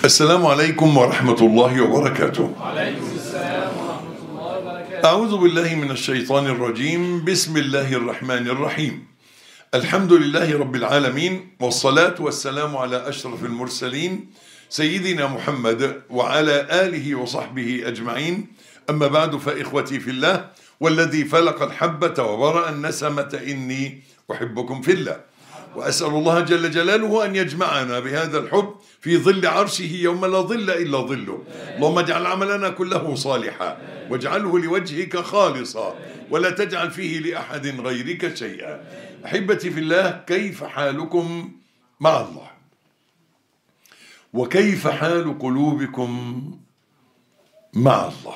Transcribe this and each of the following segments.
السلام عليكم ورحمة الله وبركاته أعوذ بالله من الشيطان الرجيم بسم الله الرحمن الرحيم الحمد لله رب العالمين والصلاة والسلام على أشرف المرسلين سيدنا محمد وعلى آله وصحبه أجمعين أما بعد فإخوتي في الله والذي فلق الحبة وبرأ النسمة إني أحبكم في الله وأسأل الله جل جلاله أن يجمعنا بهذا الحب في ظل عرشه يوم لا ظل إلا ظله اللهم اجعل عملنا كله صالحا واجعله لوجهك خالصا ولا تجعل فيه لأحد غيرك شيئا أحبتي في الله كيف حالكم مع الله وكيف حال قلوبكم مع الله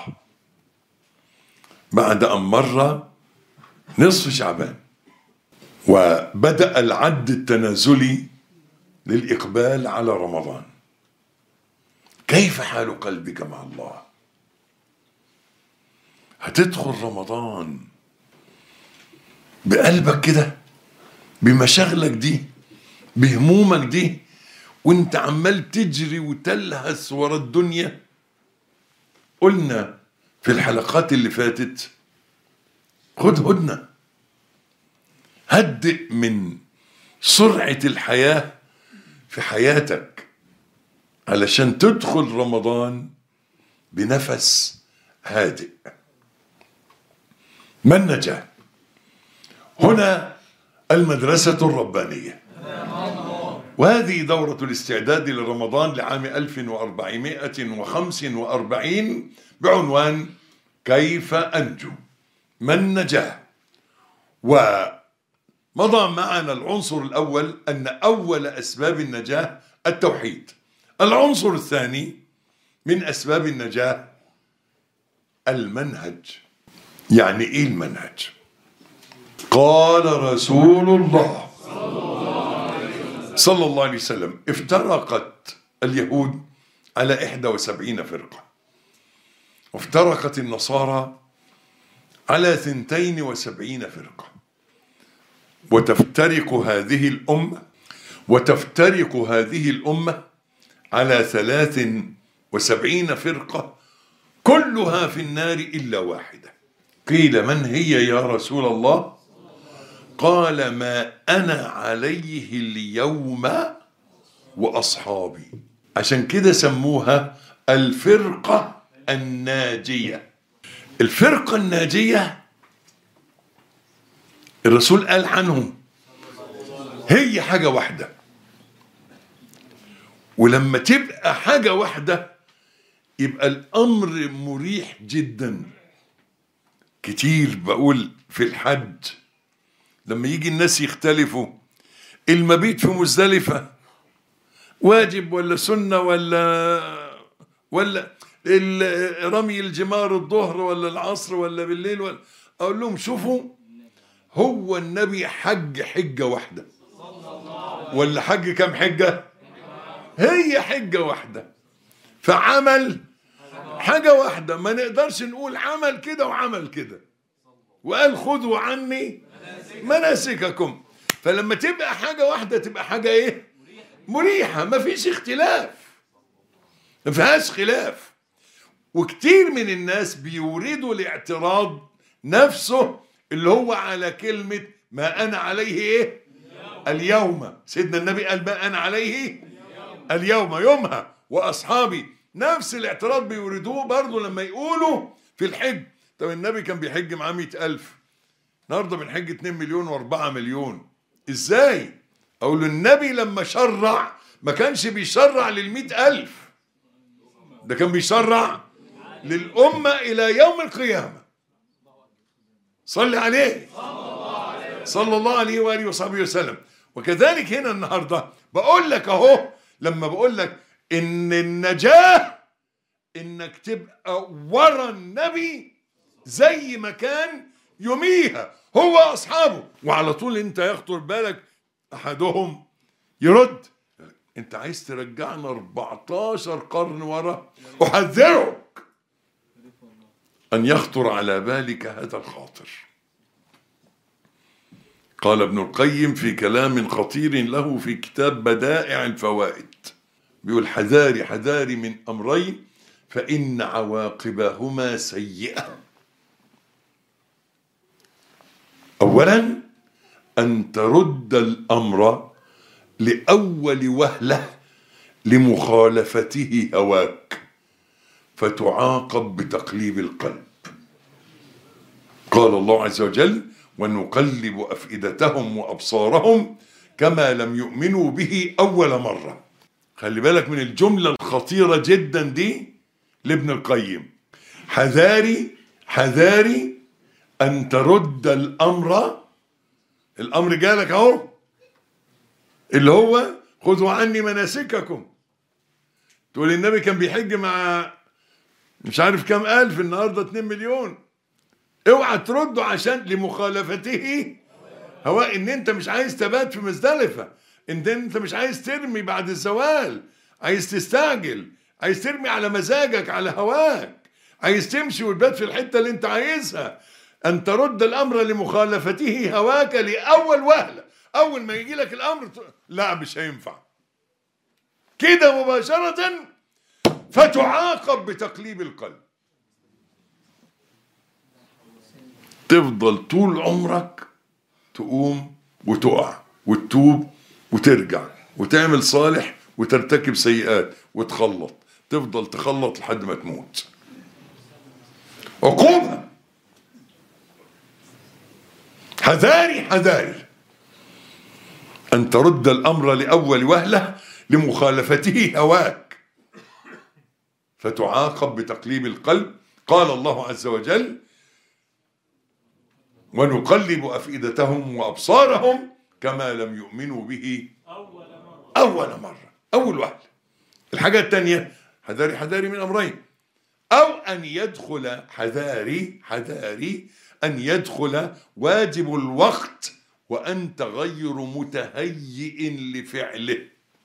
بعد أن مر نصف شعبان وبدأ العد التنازلي للإقبال على رمضان كيف حال قلبك مع الله هتدخل رمضان بقلبك كده بمشاغلك دي بهمومك دي وانت عمال تجري وتلهث ورا الدنيا قلنا في الحلقات اللي فاتت خد هدنه هدئ من سرعة الحياة في حياتك علشان تدخل رمضان بنفس هادئ ما النجاة هنا المدرسة الربانية وهذه دورة الاستعداد لرمضان لعام 1445 بعنوان كيف أنجو ما النجاة ومضى معنا العنصر الأول أن أول أسباب النجاة التوحيد العنصر الثاني من أسباب النجاة المنهج يعني إيه المنهج قال رسول الله صلى الله عليه وسلم افترقت اليهود على إحدى وسبعين فرقة وافترقت النصارى على ثنتين وسبعين فرقة وتفترق هذه الأمة وتفترق هذه الأمة على ثلاث وسبعين فرقة كلها في النار إلا واحدة قيل من هي يا رسول الله قال ما أنا عليه اليوم وأصحابي عشان كده سموها الفرقة الناجية الفرقة الناجية الرسول قال عنهم هي حاجة واحدة ولما تبقى حاجة واحدة يبقى الأمر مريح جدا كتير بقول في الحج لما يجي الناس يختلفوا المبيت في مزدلفة واجب ولا سنة ولا ولا رمي الجمار الظهر ولا العصر ولا بالليل ولا اقول لهم شوفوا هو النبي حج حجه واحده ولا حج كم حجه هي حجه واحده فعمل حاجه واحده ما نقدرش نقول عمل كده وعمل كده وقال خذوا عني مناسككم فلما تبقى حاجه واحده تبقى حاجه ايه مريحه ما فيش اختلاف ما فيهاش خلاف وكتير من الناس بيوردوا الاعتراض نفسه اللي هو على كلمة ما أنا عليه إيه اليوم سيدنا النبي قال ما أنا عليه اليوم يومها وأصحابي نفس الاعتراض بيوردوه برضه لما يقولوا في الحج طب النبي كان بيحج معاه مئة ألف النهاردة بنحج 2 مليون و4 مليون إزاي أقول النبي لما شرع ما كانش بيشرع للمئة ألف ده كان بيشرع للأمة إلى يوم القيامة صل عليه صلى الله عليه وآله وصحبه وسلم وكذلك هنا النهاردة بقول لك أهو لما بقول لك إن النجاة إنك تبقى ورا النبي زي ما كان يوميها هو أصحابه وعلى طول أنت يخطر بالك أحدهم يرد أنت عايز ترجعنا 14 قرن ورا أحذرك أن يخطر على بالك هذا الخاطر قال ابن القيم في كلام خطير له في كتاب بدائع الفوائد بيقول حذاري حذاري من أمرين فإن عواقبهما سيئة أولا أن ترد الأمر لأول وهلة لمخالفته هواك فتعاقب بتقليب القلب قال الله عز وجل ونقلب أفئدتهم وأبصارهم كما لم يؤمنوا به أول مرة خلي بالك من الجملة الخطيرة جدا دي لابن القيم حذاري حذاري أن ترد الأمر الأمر جالك أهو اللي هو خذوا عني مناسككم تقول النبي كان بيحج مع مش عارف كام ألف النهاردة 2 مليون اوعى ترده عشان لمخالفته هواء ان انت مش عايز تبات في مزدلفة ان انت مش عايز ترمي بعد الزوال عايز تستعجل عايز ترمي على مزاجك على هواك عايز تمشي وتبات في الحتة اللي انت عايزها ان ترد الامر لمخالفته هواك لاول وهلة اول ما يجي لك الامر ت- لا مش هينفع كده مباشرة فتعاقب بتقليب القلب تفضل طول عمرك تقوم وتقع وتتوب وترجع وتعمل صالح وترتكب سيئات وتخلط تفضل تخلط لحد ما تموت عقوبة حذاري حذاري أن ترد الأمر لأول وهلة لمخالفته هواك فتعاقب بتقليب القلب قال الله عز وجل ونقلب أفئدتهم وأبصارهم كما لم يؤمنوا به أول مرة أول واحد الحاجة الثانية حذاري حذاري من أمرين أو أن يدخل حذاري حذاري أن يدخل واجب الوقت وأنت غير متهيئ لفعله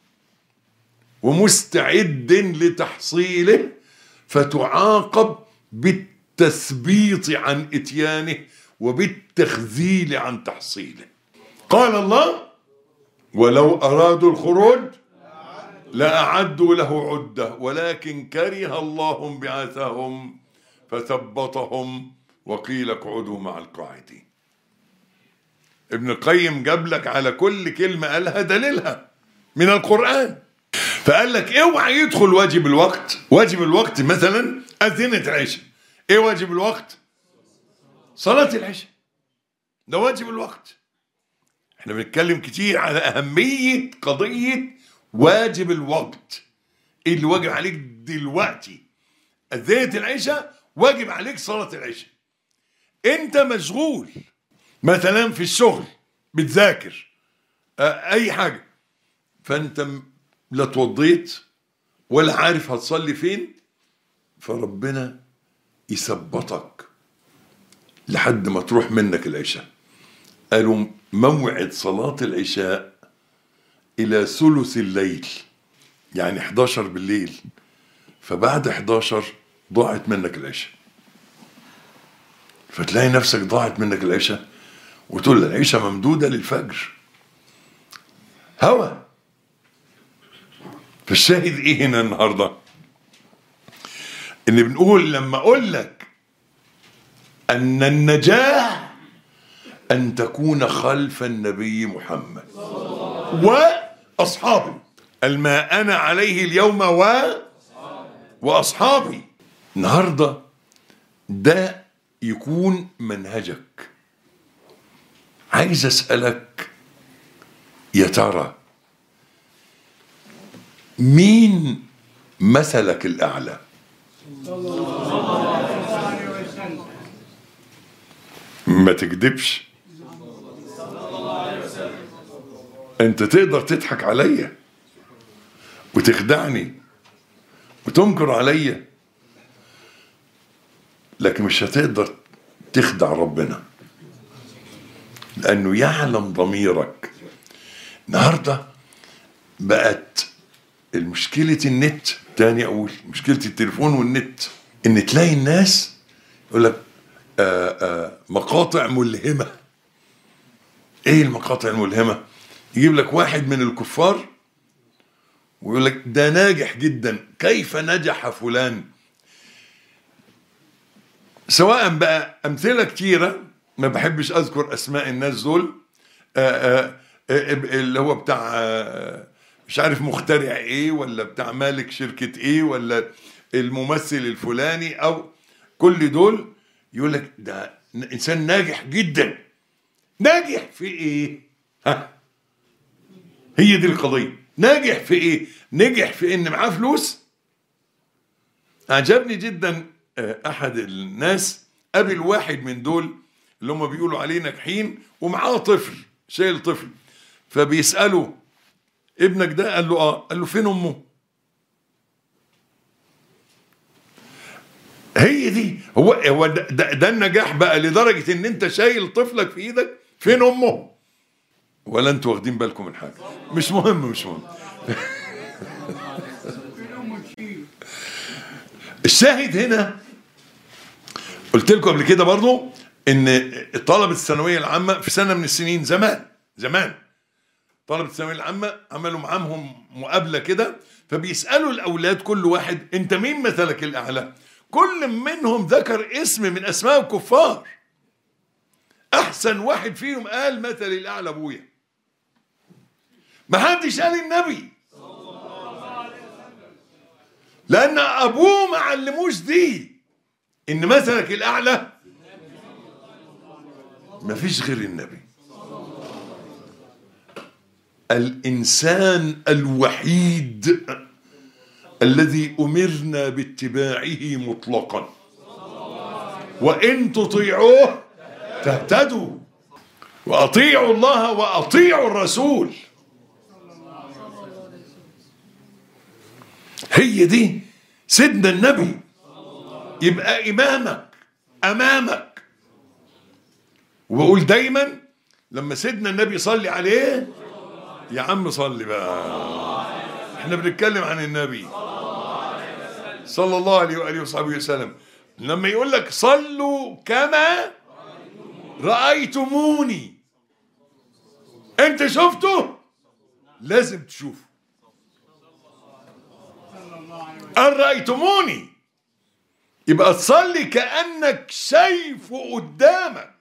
ومستعد لتحصيله فتعاقب بالتثبيط عن اتيانه وبالتخذيل عن تحصيله قال الله ولو ارادوا الخروج لاعدوا له عده ولكن كره الله بعثهم فثبطهم وقيل اقعدوا مع القاعدين ابن القيم جاب لك على كل كلمه قالها دليلها من القران فقال لك اوعى يدخل واجب الوقت واجب الوقت مثلا اذنت العشاء ايه واجب الوقت صلاة العشاء ده واجب الوقت احنا بنتكلم كتير على أهمية قضية واجب الوقت ايه اللي واجب عليك دلوقتي أذنت العشاء واجب عليك صلاة العشاء انت مشغول مثلا في الشغل بتذاكر آه، اي حاجة فانت م- لا توضيت ولا عارف هتصلي فين فربنا يثبطك لحد ما تروح منك العشاء قالوا موعد صلاة العشاء إلى ثلث الليل يعني 11 بالليل فبعد 11 ضاعت منك العشاء فتلاقي نفسك ضاعت منك العشاء وتقول العشاء ممدودة للفجر هوى فالشاهد ايه هنا النهارده ان بنقول لما اقول لك ان النجاه ان تكون خلف النبي محمد واصحابه الما انا عليه اليوم و واصحابي النهارده ده يكون منهجك عايز اسالك يا ترى مين مثلك الاعلى ما تكذبش انت تقدر تضحك عليا وتخدعني وتنكر عليا لكن مش هتقدر تخدع ربنا لانه يعلم ضميرك النهارده بقت المشكلة النت تاني اقول مشكلة التليفون والنت ان تلاقي الناس يقول لك آه آه مقاطع ملهمة ايه المقاطع الملهمة يجيب لك واحد من الكفار ويقول لك ده ناجح جدا كيف نجح فلان سواء بقى امثله كتيره ما بحبش اذكر اسماء الناس دول آآ آآ اللي هو بتاع آه، مش عارف مخترع ايه ولا بتاع مالك شركه ايه ولا الممثل الفلاني او كل دول يقول لك ده انسان ناجح جدا ناجح في ايه ها هي دي القضيه ناجح في ايه نجح في ان معاه فلوس اعجبني جدا آه، احد الناس قابل واحد من دول اللي هم بيقولوا عليه ناجحين ومعاه طفل شايل طفل فبيساله ابنك ده قال له اه قال له فين امه هي دي هو هو ده, ده, ده النجاح بقى لدرجه ان انت شايل طفلك في ايدك فين امه ولا انتوا واخدين بالكم من حاجه مش مهم مش مهم الشاهد هنا قلت لكم قبل كده برضو ان طلبه الثانويه العامه في سنه من السنين زمان زمان طلبه الثانويه العامه عملوا معاهم مقابله كده فبيسالوا الاولاد كل واحد انت مين مثلك الاعلى كل منهم ذكر اسم من اسماء الكفار احسن واحد فيهم قال مثلي الاعلى ابويا ما حدش قال النبي لان ابوه ما علموش دي ان مثلك الاعلى ما فيش غير النبي الانسان الوحيد الذي امرنا باتباعه مطلقا وان تطيعوه تهتدوا واطيعوا الله واطيعوا الرسول هي دي سيدنا النبي يبقى امامك امامك وبقول دايما لما سيدنا النبي يصلي عليه يا عم صلي بقى احنا بنتكلم عن النبي صلى الله عليه واله وصحبه وسلم لما يقول لك صلوا كما رايتموني انت شفته لازم تشوفه ان رايتموني يبقى تصلي كانك شايفه قدامك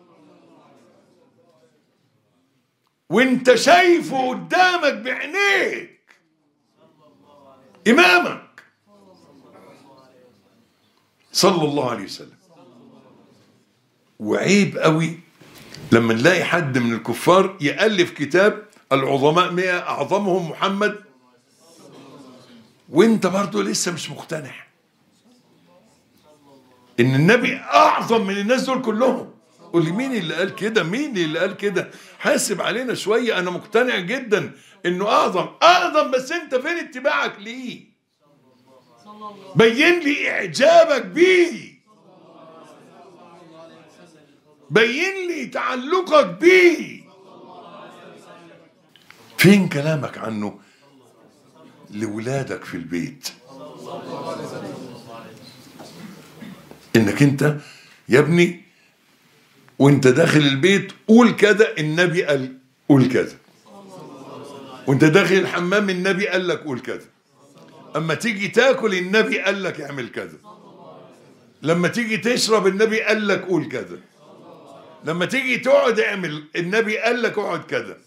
وانت شايفه قدامك بعينيك امامك صلى الله عليه وسلم وعيب قوي لما نلاقي حد من الكفار يألف كتاب العظماء مئة أعظمهم محمد وانت برضو لسه مش مقتنع ان النبي اعظم من الناس دول كلهم قول لي مين اللي قال كده مين اللي قال كده حاسب علينا شوية انا مقتنع جدا انه اعظم اعظم بس انت فين اتباعك ليه بين لي اعجابك بيه بين لي تعلقك بيه فين كلامك عنه لولادك في البيت انك انت يا ابني وانت داخل البيت قول كذا النبي قال قول كذا وانت داخل الحمام النبي قال لك قول كذا اما تيجي تاكل النبي قال لك اعمل كذا لما تيجي تشرب النبي قال لك قول كذا لما تيجي تقعد اعمل النبي قال لك اقعد كذا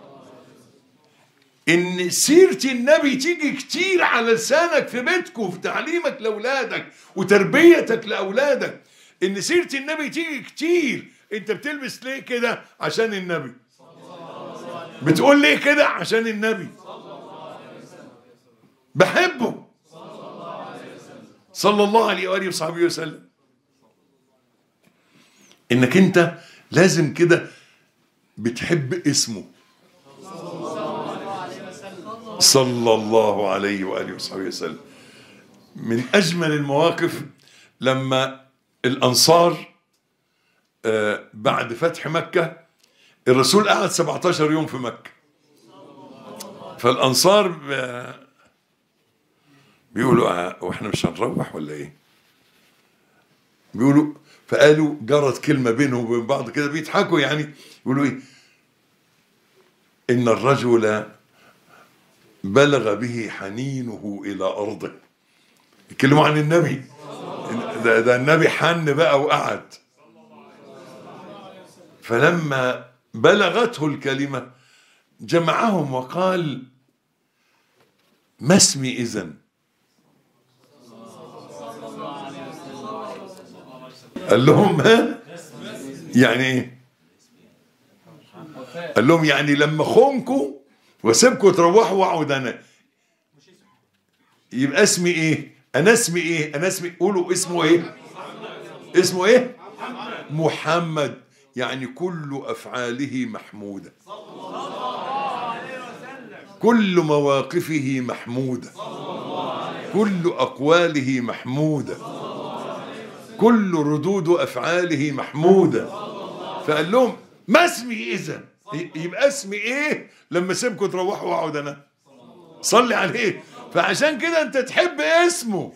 ان سيرة النبي تيجي كتير على لسانك في بيتك وفي تعليمك لاولادك وتربيتك لاولادك ان سيرة النبي تيجي كتير انت بتلبس ليه كده عشان النبي بتقول ليه كده عشان النبي بحبه صلى الله عليه واله وصحبه وسلم انك انت لازم كده بتحب اسمه صلى الله عليه واله وصحبه وسلم من اجمل المواقف لما الانصار آه، بعد فتح مكه الرسول قعد 17 يوم في مكه فالانصار آه، بيقولوا آه، واحنا مش هنروح ولا ايه بيقولوا فقالوا جرت كلمه بينهم وبين بعض كده بيضحكوا يعني يقولوا ايه ان الرجل بلغ به حنينه إلى أرضه يتكلموا عن النبي ده, ده النبي حن بقى وقعد فلما بلغته الكلمة جمعهم وقال ما اسمي إذن قال لهم ها يعني ايه قال لهم يعني لما خونكم واسيبكم تروحوا واقعد انا يبقى اسمي ايه انا اسمي ايه انا اسمي قولوا اسمه ايه اسمه ايه محمد يعني كل افعاله محموده كل مواقفه محموده كل اقواله محموده كل ردود افعاله محموده فقال لهم ما اسمي اذا يبقى اسمي ايه لما اسيبكم تروحوا واقعد انا صلي عليه فعشان كده انت تحب اسمه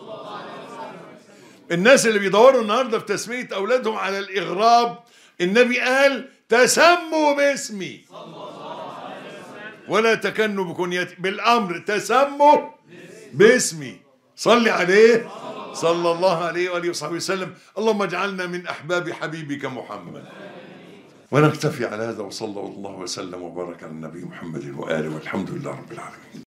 الناس اللي بيدوروا النهارده في تسميه اولادهم على الاغراب النبي قال تسموا باسمي ولا تكنوا بكنيتي بالامر تسموا باسمي صلي عليه صلى الله عليه واله وصحبه وسلم اللهم اجعلنا من احباب حبيبك محمد ونكتفي على هذا وصلى الله وسلم وبارك على النبي محمد واله والحمد لله رب العالمين